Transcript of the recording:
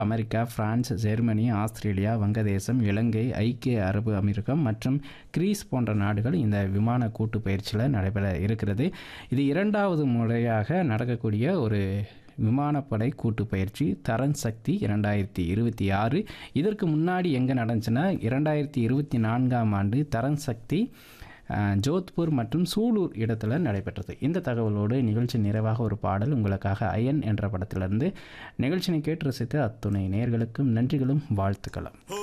America France Germany Australia வங்கதேசம் இலங்கை ஐக்கிய அரபு அமீரகம் மற்றும் கிரீஸ் போன்ற நாடுகள் இந்த விமான கூட்டு பயிற்சியில் நடைபெற இருக்கிறது இது இரண்டாவது முறையாக நடக்கக்கூடிய ஒரு விமானப்படை கூட்டு பயிற்சி தரன் சக்தி இரண்டாயிரத்தி இருபத்தி ஆறு இதற்கு முன்னாடி எங்கே நடந்துச்சுன்னா இரண்டாயிரத்தி இருபத்தி நான்காம் ஆண்டு தரன் சக்தி அஹ், ஜோத்பூர் மற்றும் சூலூர் இடத்துல நடைபெற்றது இந்த தகவலோடு நிகழ்ச்சி நிறைவாக ஒரு பாடல் உங்களுக்காக அயன் என்ற படத்திலிருந்து நிகழ்ச்சியை கேட்டு ரசித்த அத்துணை நேர்களுக்கும் நன்றிகளும் வாழ்த்துக்களும்